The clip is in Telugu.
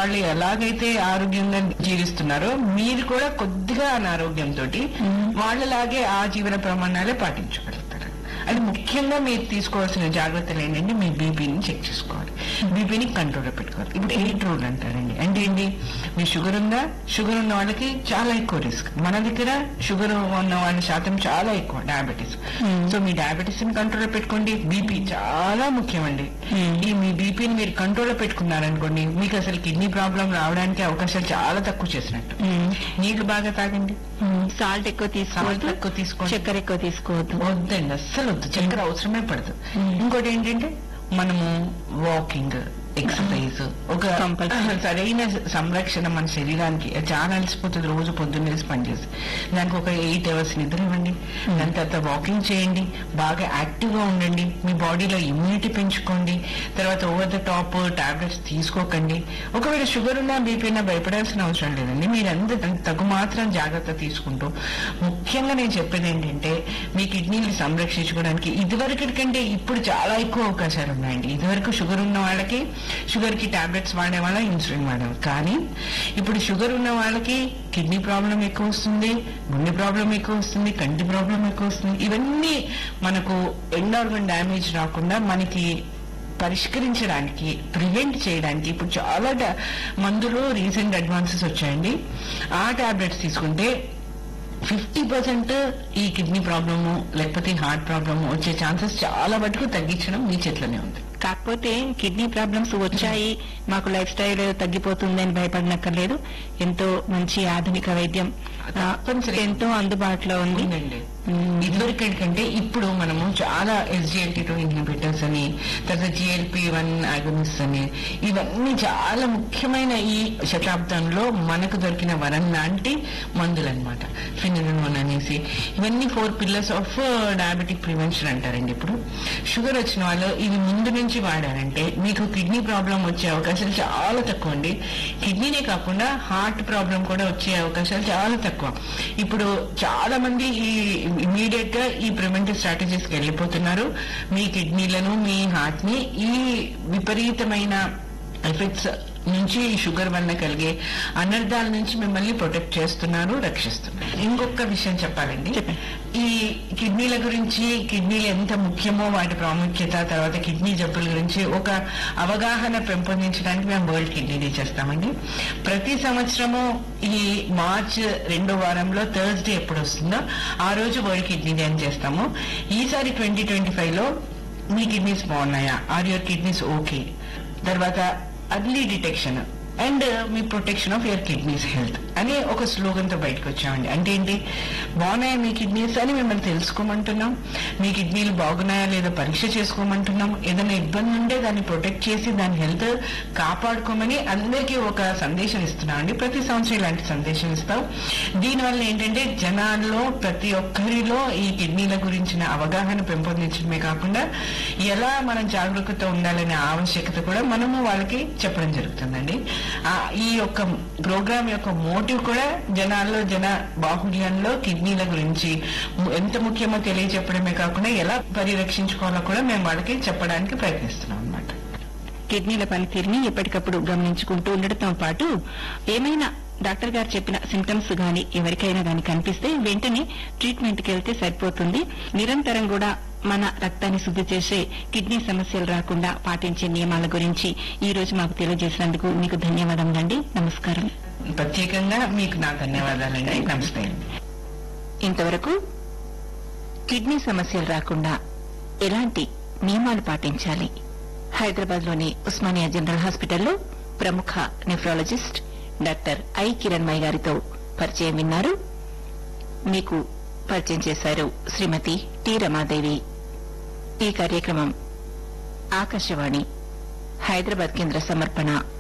వాళ్ళు ఎలాగైతే ఆరోగ్యంగా జీవిస్తున్నారో మీరు కూడా కొద్దిగా అనారోగ్యంతో వాళ్ళలాగే ఆ జీవన ప్రమాణాలే పాటించగలుగుతారు అది ముఖ్యంగా మీరు తీసుకోవాల్సిన జాగ్రత్తలు ఏంటంటే మీ బీపీని చెక్ చేసుకోవాలి బీపీని కంట్రోల్లో పెట్టుకోవాలి ఇప్పుడు ఎయిట్ రూల్ అంటారండి అంటే ఏంటి మీ షుగర్ ఉందా షుగర్ ఉన్న వాళ్ళకి చాలా ఎక్కువ రిస్క్ మన దగ్గర షుగర్ ఉన్న వాళ్ళ శాతం చాలా ఎక్కువ డయాబెటీస్ సో మీ డయాబెటీస్ ని కంట్రోల్లో పెట్టుకోండి బీపీ చాలా ముఖ్యమండి ఈ మీ బీపీని మీరు కంట్రోల్లో పెట్టుకున్నారనుకోండి మీకు అసలు కిడ్నీ ప్రాబ్లం రావడానికి అవకాశాలు చాలా తక్కువ చేసినట్టు నీళ్లు బాగా తాగండి సాల్ట్ ఎక్కువ తీసుకోవద్దు ఎక్కువ తీసుకోండి. చక్కెర ఎక్కువ తీసుకోవద్దు వద్దండి అస్సలు వద్దు చక్కెర అవసరమే పడదు ఇంకోటి ఏంటంటే మనము వాకింగ్ ఎక్సర్సైజ్ ఒక Compulsory. సరైన సంరక్షణ మన శరీరానికి చాలా అలసిపోతుంది రోజు పొద్దున్న లేసి పనిచేసి దానికి ఒక ఎయిట్ అవర్స్ నిద్ర ఇవ్వండి దాని తర్వాత వాకింగ్ చేయండి బాగా యాక్టివ్ గా ఉండండి మీ బాడీలో ఇమ్యూనిటీ పెంచుకోండి తర్వాత ఓవర్ ద టాప్ టాబ్లెట్స్ తీసుకోకండి ఒకవేళ షుగర్ ఉన్నా బీపీ ఉన్నా భయపడాల్సిన అవసరం లేదండి మీరు అంత తగు మాత్రం జాగ్రత్త తీసుకుంటూ ముఖ్యంగా నేను చెప్పేది ఏంటంటే మీ కిడ్నీలు సంరక్షించుకోవడానికి ఇదివరకటి కంటే ఇప్పుడు చాలా ఎక్కువ అవకాశాలు ఉన్నాయండి ఇదివరకు షుగర్ ఉన్న వాళ్ళకి షుగర్ కి టాబ్లెట్స్ వాడే వాళ్ళ ఇన్సులిన్ వాడేవాళ్ళు కానీ ఇప్పుడు షుగర్ ఉన్న వాళ్ళకి కిడ్నీ ప్రాబ్లం ఎక్కువ వస్తుంది గుండె ప్రాబ్లం ఎక్కువ వస్తుంది కంటి ప్రాబ్లం ఎక్కువ వస్తుంది ఇవన్నీ మనకు ఎండ్ ఆర్గన్ డ్యామేజ్ రాకుండా మనకి పరిష్కరించడానికి ప్రివెంట్ చేయడానికి ఇప్పుడు చాలా డా- మందులు రీసెంట్ అడ్వాన్సెస్ వచ్చాయండి ఆ టాబ్లెట్స్ తీసుకుంటే ఫిఫ్టీ పర్సెంట్ ఈ కిడ్నీ ప్రాబ్లము లేకపోతే హార్ట్ ప్రాబ్లము వచ్చే ఛాన్సెస్ చాలా మటుకు తగ్గించడం మీ చేతిలోనే ఉంది కాకపోతే కిడ్నీ ప్రాబ్లమ్స్ వచ్చాయి మాకు లైఫ్ స్టైల్ తగ్గిపోతుంది అని భయపడనక్కర్లేదు ఎంతో మంచి ఆధునిక వైద్యం ఆ, తప్పనిసరిగా. ఎంతో అందుబాటులో ఉంది ఉందండి మ్మ్. ఇదివరకు కంటే ఇప్పుడు మనము చాలా ఎస్జిఎల్టీ టూ ఇన్హిబిటర్స్ అని తర్వాత జిఎల్పి వన్ ఆగమిస్ అని ఇవన్నీ చాలా ముఖ్యమైన ఈ శతాబ్దంలో మనకు దొరికిన వరం లాంటి మందులు అనమాట ఫినిరన్ అనేసి ఇవన్నీ four pillars of diabetic prevention అంటారండి ఇప్పుడు షుగర్ వచ్చిన వాళ్ళు ఇవి ముందు నుంచి వాడారంటే మీకు కిడ్నీ ప్రాబ్లం వచ్చే అవకాశాలు చాలా తక్కువ అండి కిడ్నీనే కాకుండా హార్ట్ ప్రాబ్లం కూడా వచ్చే అవకాశాలు చాలా తక్కువ ఇప్పుడు చాలా మంది ఈ ఇమీడియట్ గా ఈ ప్రివెంటివ్ స్ట్రాటజీస్ కి వెళ్ళిపోతున్నారు మీ కిడ్నీలను మీ హార్ట్ ని ఈ విపరీతమైన ఎఫెక్ట్స్ నుంచి ఈ షుగర్ వల్ల కలిగే అనర్థాల నుంచి మిమ్మల్ని ప్రొటెక్ట్ చేస్తున్నారు రక్షిస్తున్నారు ఇంకొక విషయం చెప్పాలండి చెప్పండి. ఈ కిడ్నీల గురించి కిడ్నీలు ఎంత ముఖ్యమో వాటి ప్రాముఖ్యత తర్వాత కిడ్నీ జబ్బుల గురించి ఒక అవగాహన పెంపొందించడానికి మేము వరల్డ్ కిడ్నీ డే చేస్తామండి ప్రతి సంవత్సరము ఈ మార్చ్ రెండో వారంలో థర్స్డే ఎప్పుడు వస్తుందో ఆ రోజు వరల్డ్ కిడ్నీ డే అని చేస్తాము ఈసారి ట్వంటీ ట్వంటీ ఫైవ్ లో మీ కిడ్నీస్ బాగున్నాయా ఆర్ యువర్ కిడ్నీస్ ఓకే తర్వాత అర్లీ డిటెక్షన్ అండ్ మీ protection of your kidneys health అనే ఒక స్లోగన్ తో బయటకు వచ్చామండి అంటే ఏంటి బాగున్నాయా మీ కిడ్నీస్ అని మిమ్మల్ని తెలుసుకోమంటున్నాం మీ కిడ్నీలు బాగున్నాయా లేదా పరీక్ష చేసుకోమంటున్నాం ఏదైనా ఇబ్బంది ఉంటే దాన్ని ప్రొటెక్ట్ చేసి దాని హెల్త్ కాపాడుకోమని అందరికీ ఒక సందేశం ఇస్తున్నాం అండి ప్రతి సంవత్సరం ఇలాంటి సందేశం ఇస్తాం దీనివల్ల ఏంటంటే జనాల్లో ప్రతి ఒక్కరిలో ఈ కిడ్నీల గురించిన అవగాహన పెంపొందించడమే కాకుండా ఎలా మనం జాగరూకత ఉండాలనే ఆవశ్యకత కూడా మనము వాళ్ళకి చెప్పడం జరుగుతుందండి ఆ, ఈ యొక్క ప్రోగ్రామ్ యొక్క మోటివ్ కూడా జనాల్లో జన బాహుళ్యంలో కిడ్నీల గురించి ము- ఎంత ముఖ్యమో తెలియజెప్పడమే కాకుండా ఎలా పరిరక్షించుకోవాలో కూడా మేము వాళ్ళకి చెప్పడానికి ప్రయత్నిస్తున్నాం అన్నమాట కిడ్నీల పనితీరుని ఎప్పటికప్పుడు గమనించుకుంటూ ఉండటంతో పాటు ఏమైనా డాక్టర్ గారు చెప్పిన సిమ్టమ్స్ గాని ఎవరికైనా గాని కనిపిస్తే వెంటనే ట్రీట్మెంట్ కి వెళ్తే సరిపోతుంది నిరంతరం కూడా మన రక్తాన్ని శుద్ధి చేసే కిడ్నీ సమస్యలు రాకుండా పాటించే నియమాల గురించి ఈ రోజు మాకు తెలియజేసినందుకు మీకు ధన్యవాదములండి నమస్కారం ప్రత్యేకంగా మీకు నా ధన్యవాదాలండి నమస్తే అండి ఇంతవరకు కిడ్నీ సమస్యలు రాకుండా ఎలాంటి నియమాలు పాటించాలి హైదరాబాద్ లోని ఉస్మానియా జనరల్ హాస్పిటల్లో ప్రముఖ నెఫ్రాలజిస్ట్ డాక్టర్ ఐ కిరణ్మయ్ గారితో పరిచయం విన్నారు మీకు పరిచయం చేశారు శ్రీమతి టి రమాదేవి ఈ కార్యక్రమం ఆకాశవాణి హైదరాబాద్ కేంద్ర సమర్పణ